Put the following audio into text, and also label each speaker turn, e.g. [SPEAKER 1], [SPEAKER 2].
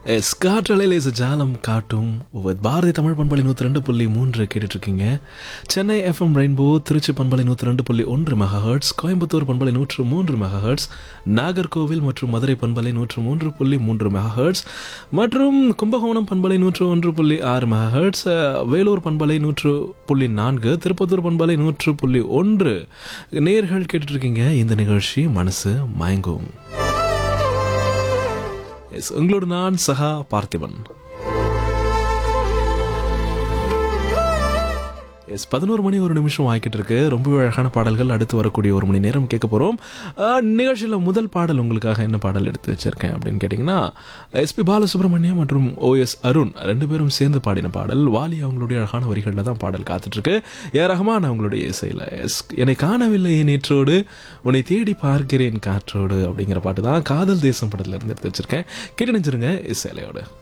[SPEAKER 1] S காற்றலையில் is ஜாலம் காட்டும் ஒவ்வொரு பாரதி தமிழ் பண்பலை நூற்றி ரெண்டு புள்ளி மூன்று கேட்டுட்டு இருக்கீங்க சென்னை எஃப்எம் ரெயின்போ திருச்சி பண்பலை நூற்றி ரெண்டு புள்ளி ஒன்று மெகா ஹர்ட்ஸ் கோயம்புத்தூர் பண்பலை நூற்று மூன்று மெகா ஹர்ட்ஸ் நாகர்கோவில் மற்றும் மதுரை பண்பலை நூற்று மூன்று புள்ளி மூன்று மெகா ஹர்ட்ஸ் மற்றும் கும்பகோணம் பண்பலை நூற்று ஒன்று புள்ளி ஆறு மெகா ஹர்ட்ஸ் வேலூர் பண்பலை நூற்று புள்ளி நான்கு திருப்பத்தூர் பண்பலை நூற்று புள்ளி ஒன்று நேர்கள் கேட்டுட்டு இருக்கீங்க இந்த நிகழ்ச்சி மனசு மயங்கும் எஸ் உங்களோட நான் சஹா பார்த்திபன் எஸ் பதினோரு மணி ஒரு நிமிஷம் ஆகிக்கிட்டு இருக்கு ரொம்ப அழகான பாடல்கள் அடுத்து வரக்கூடிய ஒரு மணி நேரம் கேட்க போகிறோம் நிகழ்ச்சியில் முதல் பாடல் உங்களுக்காக என்ன பாடல் எடுத்து வச்சிருக்கேன் அப்படின்னு கேட்டிங்கன்னா எஸ்பி பாலசுப்ரமணியம் மற்றும் ஓஎஸ் அருண் ரெண்டு பேரும் சேர்ந்து பாடின பாடல் வாலி அவங்களுடைய அழகான வரிகளில் தான் பாடல் காத்துட்ருக்கு ஏ ரஹ்மான் அவங்களுடைய இசையில் எஸ் என்னை காணவில்லை நேற்றோடு உன்னை தேடி பார்க்கிறேன் காற்றோடு அப்படிங்கிற பாட்டு தான் காதல் தேசம் படத்தில் இருந்து எடுத்து வச்சிருக்கேன் கேட்டு நினைச்சிருங்க இசையிலையோடு